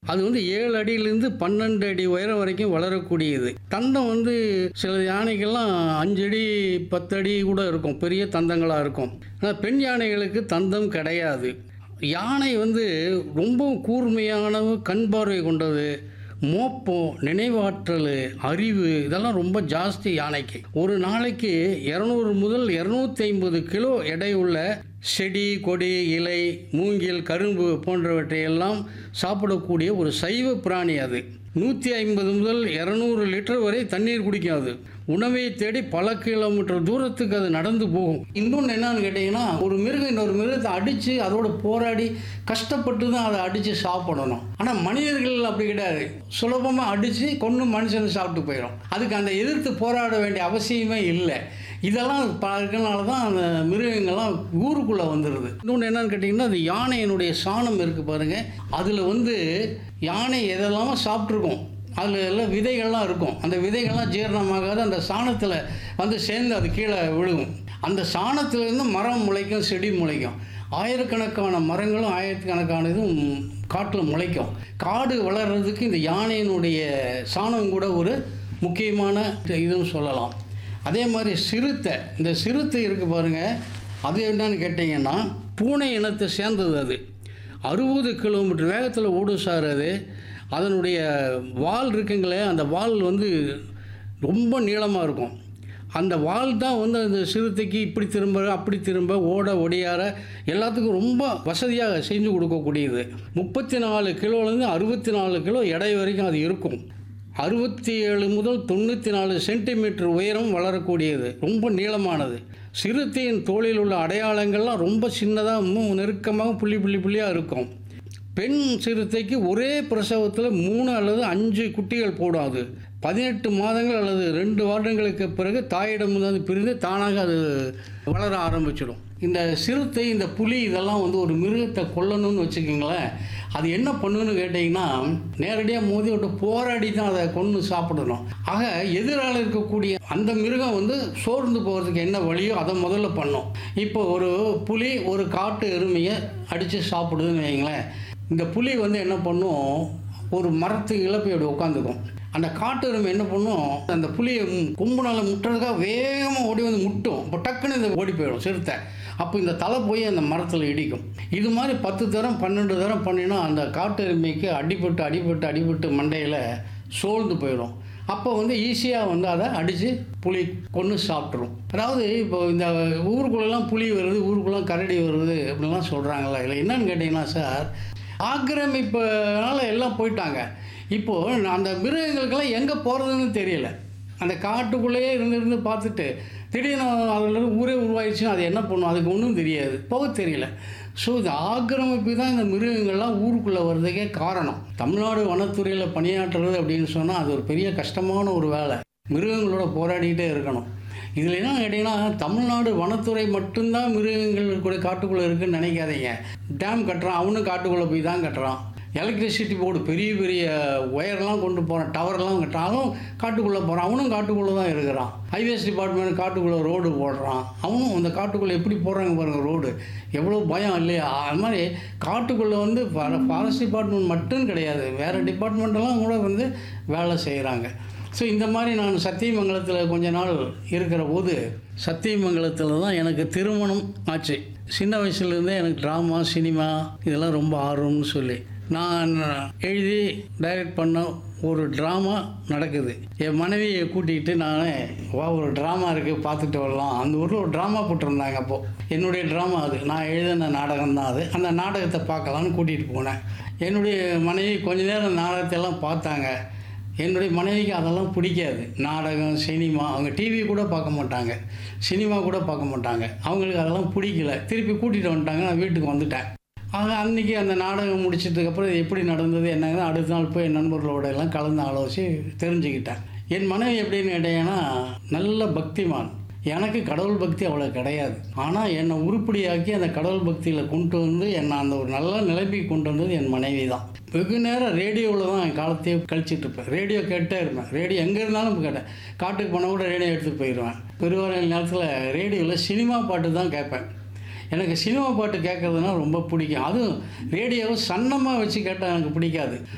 அது வந்து ஏழு அடியிலேருந்து பன்னெண்டு அடி உயரம் வரைக்கும் வளரக்கூடியது தந்தம் வந்து சில யானைகள்லாம் அஞ்சு அடி பத்து அடி கூட இருக்கும் பெரிய தந்தங்களாக இருக்கும் ஆனால் பெண் யானைகளுக்கு தந்தம் கிடையாது யானை வந்து ரொம்பவும் கூர்மையான கண் பார்வை கொண்டது மோப்பம் நினைவாற்றல் அறிவு இதெல்லாம் ரொம்ப ஜாஸ்தி யானைக்கு ஒரு நாளைக்கு இரநூறு முதல் இரநூத்தி ஐம்பது கிலோ எடையுள்ள செடி கொடி இலை மூங்கில் கரும்பு போன்றவற்றை எல்லாம் சாப்பிடக்கூடிய ஒரு சைவ பிராணி அது நூற்றி ஐம்பது முதல் இரநூறு லிட்டர் வரை தண்ணீர் குடிக்கும் அது உணவை தேடி பல கிலோமீட்டர் தூரத்துக்கு அது நடந்து போகும் இன்னொன்று என்னன்னு கேட்டிங்கன்னா ஒரு மிருகம் இன்னொரு மிருகத்தை அடித்து அதோட போராடி கஷ்டப்பட்டு தான் அதை அடித்து சாப்பிடணும் ஆனால் மனிதர்கள் அப்படி கிடையாது சுலபமாக அடித்து கொண்டு மனுஷனை சாப்பிட்டு போயிடும் அதுக்கு அந்த எதிர்த்து போராட வேண்டிய அவசியமே இல்லை இதெல்லாம் ப- இருக்கனால தான் அந்த மிருகங்கள்லாம் ஊருக்குள்ளே வந்துடுது இன்னொன்று என்னன்னு கேட்டிங்கன்னா அது யானையினுடைய சாணம் இருக்குது பாருங்கள் அதில் வந்து யானை எதெல்லாமோ சாப்பிட்ருக்கோம் அதில் எல்லாம் விதைகள்லாம் இருக்கும் அந்த விதைகள்லாம் ஜீரணமாகாது அந்த சாணத்தில் வந்து சேர்ந்து அது கீழே விழுகும் அந்த சாணத்திலேருந்து மரம் முளைக்கும் செடி முளைக்கும் ஆயிரக்கணக்கான மரங்களும் ஆயிரக்கணக்கான இதுவும் காட்டில் முளைக்கும் காடு வளர்கிறதுக்கு இந்த யானையினுடைய சாணம் கூட ஒரு முக்கியமான இதுன்னு சொல்லலாம் அதே மாதிரி சிறுத்தை இந்த சிறுத்தை இருக்குது பாருங்கள் அது என்னன்னு கேட்டிங்கன்னா பூனை இனத்தை சேர்ந்தது அது அறுபது கிலோமீட்டர் வேகத்தில் ஓடும் சார் அது அதனுடைய வால் இருக்குங்களே அந்த வால் வந்து ரொம்ப நீளமாக இருக்கும் அந்த வால் தான் வந்து அந்த சிறுத்தைக்கு இப்படி திரும்ப அப்படி திரும்ப ஓட ஒடியார எல்லாத்துக்கும் ரொம்ப வசதியாக செஞ்சு கொடுக்கக்கூடியது முப்பத்தி நாலு கிலோலேருந்து அறுபத்தி நாலு கிலோ எடை வரைக்கும் அது இருக்கும் அறுபத்தி ஏழு முதல் தொண்ணூற்றி நாலு சென்டிமீட்டர் உயரம் வளரக்கூடியது ரொம்ப நீளமானது சிறுத்தையின் தோளில் உள்ள அடையாளங்கள்லாம் ரொம்ப சின்னதாக நெருக்கமாக புள்ளி புள்ளி புள்ளியாக இருக்கும் பெண் சிறுத்தைக்கு ஒரே பிரசவத்தில் மூணு அல்லது அஞ்சு குட்டிகள் போடும் அது பதினெட்டு மாதங்கள் அல்லது ரெண்டு வருடங்களுக்கு பிறகு தாயிடம் வந்து பிரிந்து தானாக அது வளர ஆரம்பிச்சிடும் இந்த சிறுத்தை இந்த புலி இதெல்லாம் வந்து ஒரு மிருகத்தை கொல்லணும்னு வச்சுக்கோங்களேன் அது என்ன பண்ணுன்னு கேட்டிங்கன்னா நேரடியாக மோதி விட்டு போராடி தான் அதை கொன்று சாப்பிடணும் ஆக எதிரால் இருக்கக்கூடிய அந்த மிருகம் வந்து சோர்ந்து போகிறதுக்கு என்ன வழியோ அதை முதல்ல பண்ணும் இப்போ ஒரு புலி ஒரு காட்டு எருமையை அடித்து சாப்பிடுதுன்னு வைங்களேன் இந்த புலி வந்து என்ன பண்ணும் ஒரு மரத்துக்கு இழப்பை அப்படி உட்காந்துக்கும் அந்த காட்டு எருமை என்ன பண்ணும் அந்த புலியை கொம்புனால முட்டுறதுக்காக வேகமாக ஓடி வந்து முட்டும் இப்போ டக்குன்னு இந்த ஓடி போயிடும் சிறுத்தை அப்போ இந்த தலை போய் அந்த மரத்தில் இடிக்கும் இது மாதிரி பத்து தரம் பன்னெண்டு தரம் பண்ணினா அந்த காட்டு எருமைக்கு அடிபட்டு அடிபட்டு அடிபட்டு மண்டையில் சோர்ந்து போயிடும் அப்போ வந்து ஈஸியாக வந்து அதை அடித்து புலி கொன்று சாப்பிட்ரும் அதாவது இப்போ இந்த ஊருக்குள்ளெல்லாம் புலி வருது ஊருக்குள்ளே கரடி வருது அப்படிலாம் சொல்கிறாங்கல்ல இல்லை என்னன்னு கேட்டிங்கன்னா சார் ஆக்கிரமிப்புனால எல்லாம் போயிட்டாங்க இப்போது அந்த மிருகங்களுக்கெல்லாம் எங்கே போகிறதுன்னு தெரியல அந்த காட்டுக்குள்ளேயே இருந்து இருந்து பார்த்துட்டு திடீர்னு அதுலேருந்து ஊரே உருவாயிடுச்சுன்னா அது என்ன பண்ணும் அதுக்கு ஒன்றும் தெரியாது போக தெரியல ஸோ இந்த ஆக்கிரமிப்பு தான் இந்த மிருகங்கள்லாம் ஊருக்குள்ளே வர்றதுக்கே காரணம் தமிழ்நாடு வனத்துறையில் பணியாற்றுறது அப்படின்னு சொன்னால் அது ஒரு பெரிய கஷ்டமான ஒரு வேலை மிருகங்களோட போராடிக்கிட்டே இருக்கணும் இதில் என்ன கேட்டிங்கன்னா தமிழ்நாடு வனத்துறை மட்டும்தான் மிருகங்கள் கூட காட்டுக்குள்ளே இருக்குன்னு நினைக்காதீங்க டேம் கட்டுறான் அவனும் காட்டுக்குள்ளே போய் தான் கட்டுறான் எலக்ட்ரிசிட்டி போர்டு பெரிய பெரிய ஒயர்லாம் கொண்டு போகிறான் டவர்லாம் கட்டுறான் அவனும் காட்டுக்குள்ளே போகிறான் அவனும் காட்டுக்குள்ளே தான் இருக்கிறான் ஹைவேஸ் டிபார்ட்மெண்ட் காட்டுக்குள்ளே ரோடு போடுறான் அவனும் அந்த காட்டுக்குள்ளே எப்படி போடுறாங்க பாருங்கள் ரோடு எவ்வளோ பயம் இல்லையா அது மாதிரி காட்டுக்குள்ளே வந்து ஃபாரஸ்ட் டிபார்ட்மெண்ட் மட்டும் கிடையாது வேறு டிபார்ட்மெண்ட்டெல்லாம் கூட வந்து வேலை செய்கிறாங்க ஸோ இந்த மாதிரி நான் சத்தியமங்கலத்தில் கொஞ்ச நாள் இருக்கிற போது சத்தியமங்கலத்தில் தான் எனக்கு திருமணம் ஆச்சு சின்ன வயசுலேருந்தே எனக்கு ட்ராமா சினிமா இதெல்லாம் ரொம்ப ஆர்வம்னு சொல்லி நான் எழுதி டைரக்ட் பண்ண ஒரு ட்ராமா நடக்குது என் மனைவியை கூட்டிகிட்டு நான் வா ஒரு ட்ராமா இருக்குது பார்த்துட்டு வரலாம் அந்த ஊரில் ஒரு ட்ராமா போட்டிருந்தாங்க அப்போது என்னுடைய ட்ராமா அது நான் எழுதின நாடகம் தான் அது அந்த நாடகத்தை பார்க்கலான்னு கூட்டிகிட்டு போனேன் என்னுடைய மனைவி கொஞ்ச நேரம் நாடகத்தை எல்லாம் பார்த்தாங்க என்னுடைய மனைவிக்கு அதெல்லாம் பிடிக்காது நாடகம் சினிமா அவங்க டிவி கூட பார்க்க மாட்டாங்க சினிமா கூட பார்க்க மாட்டாங்க அவங்களுக்கு அதெல்லாம் பிடிக்கல திருப்பி கூட்டிகிட்டு வந்துட்டாங்க நான் வீட்டுக்கு வந்துட்டேன் ஆக அன்றைக்கி அந்த நாடகம் முடிச்சதுக்கப்புறம் இது எப்படி நடந்தது என்னங்க அடுத்த நாள் போய் என் நண்பர்களோட எல்லாம் கலந்து ஆலோசி தெரிஞ்சுக்கிட்டேன் என் மனைவி எப்படின்னு கேட்டீங்கன்னா நல்ல பக்திமான் எனக்கு கடவுள் பக்தி அவ்வளோ கிடையாது ஆனால் என்னை உருப்படியாக்கி அந்த கடவுள் பக்தியில் கொண்டு வந்து என்னை அந்த ஒரு நல்ல நிலைமைக்கு கொண்டு வந்தது என் மனைவி தான் வெகு நேரம் ரேடியோவில் தான் என் காலத்தையே கழிச்சிட்டு இருப்பேன் ரேடியோ கேட்டே இருப்பேன் ரேடியோ எங்கே இருந்தாலும் கேட்டேன் காட்டுக்கு போனால் கூட ரேடியோ எடுத்துகிட்டு போயிடுவேன் பெருவார நேரத்தில் ரேடியோவில் சினிமா பாட்டு தான் கேட்பேன் எனக்கு சினிமா பாட்டு கேட்குறதுனா ரொம்ப பிடிக்கும் அதுவும் ரேடியோவை சன்னமாக வச்சு கேட்டால் எனக்கு பிடிக்காது